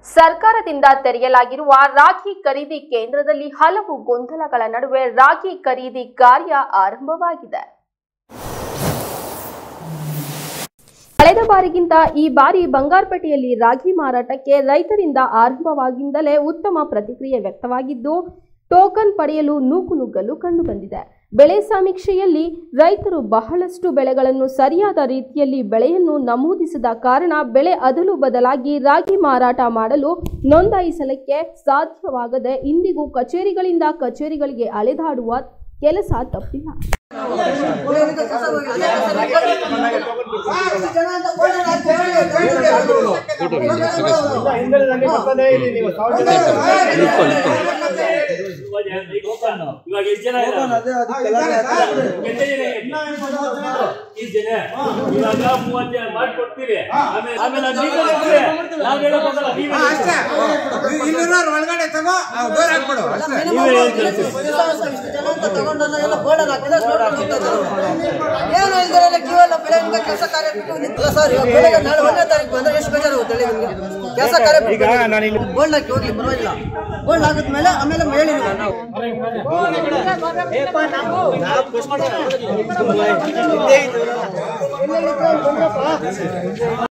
ಸರ್ಕಾರದಿಂದ ತೆರೆಯಲಾಗಿರುವ ರಾಖಿ ಖರೀದಿ ಕೇಂದ್ರದಲ್ಲಿ ಹಲವು ಗೊಂದಲಗಳ ನಡುವೆ ರಾಖಿ ಖರೀದಿ ಕಾರ್ಯ ಆರಂಭವಾಗಿದೆ ಕಳೆದ ಬಾರಿಗಿಂತ ಈ ಬಾರಿ ಬಂಗಾರಪೇಟೆಯಲ್ಲಿ ರಾಗಿ ಮಾರಾಟಕ್ಕೆ ರೈತರಿಂದ ಆರಂಭವಾಗಿಂದಲೇ ಉತ್ತಮ ಪ್ರತಿಕ್ರಿಯೆ ವ್ಯಕ್ತವಾಗಿದ್ದು ಟೋಕನ್ ಪಡೆಯಲು ನೂಕುನುಗ್ಗಲು ಕಂಡುಬಂದಿದೆ ಬೆಳೆ ಸಮೀಕ್ಷೆಯಲ್ಲಿ ರೈತರು ಬಹಳಷ್ಟು ಬೆಳೆಗಳನ್ನು ಸರಿಯಾದ ರೀತಿಯಲ್ಲಿ ಬೆಳೆಯನ್ನು ನಮೂದಿಸದ ಕಾರಣ ಬೆಳೆ ಅದಲು ಬದಲಾಗಿ ರಾಗಿ ಮಾರಾಟ ಮಾಡಲು ನೋಂದಾಯಿಸಲಿಕ್ಕೆ ಸಾಧ್ಯವಾಗದೆ ಇಂದಿಗೂ ಕಚೇರಿಗಳಿಂದ ಕಚೇರಿಗಳಿಗೆ ಅಲೆದಾಡುವ ಕೆಲಸ ತಪ್ಪಿಲ್ಲ ಇವಾಗ ಎಷ್ಟು ಜನ ಇದ್ದಾರೆ? ಎಷ್ಟು ಜನ ಇದ್ದಾರೆ? ಇಷ್ಟು ಜನ ಇವಾಗ ಮೂವತ್ತು ಜನ ಮಾಡ್ಕೊಡ್ತೀವಿ ಆಮೇಲೆ ಆಮೇಲೆ ಅದು ನೀವೇ ಹೇಳ್ತೀರಿ. ನಾವ್ ಹೇಳಕ್ ಹೋಗಲ್ಲ, ನೀವೇ ಹೇಳ್ತೀರಿ. ಇನ್ನೂರು ಒಳಗಡೆ ತಗೋ ಡೋರ್ ಹಾಕ್ಬಿಡು ಅಷ್ಟೇ ನೀವೇ ಹೇಳ್ತೀರಿ. ಏನು ಇಲ್ದಿರಲ್ಲ ಕ್ಯೂ ಎಲ್ಲ ಬೆಳಗ್ಗೆ ಕೆಲಸ ಕಾರ್ಯ ಬಿಟ್ಟು ನಿಂತಲ್ಲ ಸರ್ ಇವಾಗ ಬೆಳಗ್ಗೆ ನಾಳೆ ಒಂದನೇ ತಾರೀಕು ಬಂದ್ರೆ ಎಷ್ಟು ಬೇಜಾರಾಗುತ್ತೆ ಹೇಳಿ ನಿಮ್ಗೆ ಕೆಲಸ ಕಾರ್ಯ ಬಿಟ್ಟು ಗೋಲ್ಡ್ ಹಾಕಿ ಹೋಗ್ಲಿ ಪರವಾಗಿಲ್ಲ ಗೋಲ್ಡ್ ಹಾಕಿದ್ಮೇಲೆ ಆಮೇಲೆ ಹೇಳಿ ನೀವು ನಾವು